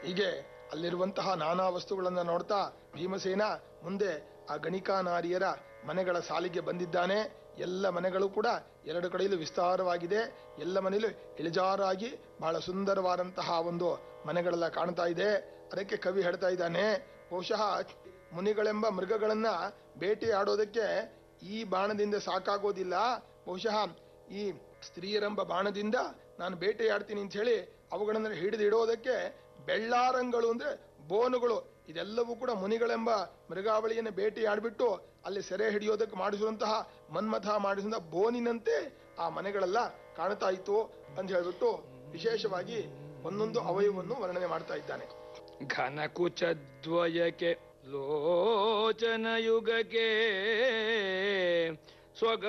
ಹೀಗೆ ಅಲ್ಲಿರುವಂತಹ ನಾನಾ ವಸ್ತುಗಳನ್ನ ನೋಡ್ತಾ ಭೀಮಸೇನ ಮುಂದೆ ಆ ಗಣಿಕಾ ನಾರಿಯರ ಮನೆಗಳ ಸಾಲಿಗೆ ಬಂದಿದ್ದಾನೆ ಎಲ್ಲ ಮನೆಗಳು ಕೂಡ ಎರಡು ಕಡೆಯಲ್ಲೂ ವಿಸ್ತಾರವಾಗಿದೆ ಎಲ್ಲ ಮನೆಯಲ್ಲೂ ಇಳಿಜಾರಾಗಿ ಬಹಳ ಸುಂದರವಾದಂತಹ ಒಂದು ಮನೆಗಳೆಲ್ಲ ಕಾಣ್ತಾ ಇದೆ ಅದಕ್ಕೆ ಕವಿ ಹೇಳ್ತಾ ಇದ್ದಾನೆ ಬಹುಶಃ ಮುನಿಗಳೆಂಬ ಮೃಗಗಳನ್ನ ಬೇಟೆಯಾಡೋದಕ್ಕೆ ಈ ಬಾಣದಿಂದ ಸಾಕಾಗೋದಿಲ್ಲ ಬಹುಶಃ ಈ ಸ್ತ್ರೀಯರೆಂಬ ಬಾಣದಿಂದ ನಾನು ಬೇಟೆಯಾಡ್ತೀನಿ ಅಂತ ಹೇಳಿ ಅವುಗಳನ್ನ ಹಿಡಿದು ಇಡೋದಕ್ಕೆ ಬೆಳ್ಳಾರಂಗಳು ಅಂದ್ರೆ ಬೋನುಗಳು ಇದೆಲ್ಲವೂ ಕೂಡ ಮುನಿಗಳೆಂಬ ಮೃಗಾವಳಿಯನ್ನು ಬೇಟೆಯಾಡ್ಬಿಟ್ಟು ಅಲ್ಲಿ ಸೆರೆ ಹಿಡಿಯೋದಕ್ಕೆ ಮಾಡಿಸುವಂತಹ ಮನ್ಮಥ ಮಾಡಿಸಿದ ಬೋನಿನಂತೆ ಆ ಮನೆಗಳೆಲ್ಲ ಕಾಣ್ತಾ ಇತ್ತು ಅಂತ ಹೇಳ್ಬಿಟ್ಟು ವಿಶೇಷವಾಗಿ ಒಂದೊಂದು ಅವಯವವನ್ನು ವರ್ಣನೆ ಮಾಡ್ತಾ ಇದ್ದಾನೆ ಘನಕುಚದ್ವಯಕ್ಕೆ ಲೋಚನಯುಗಕ್ಕೆ ಸ್ವಗ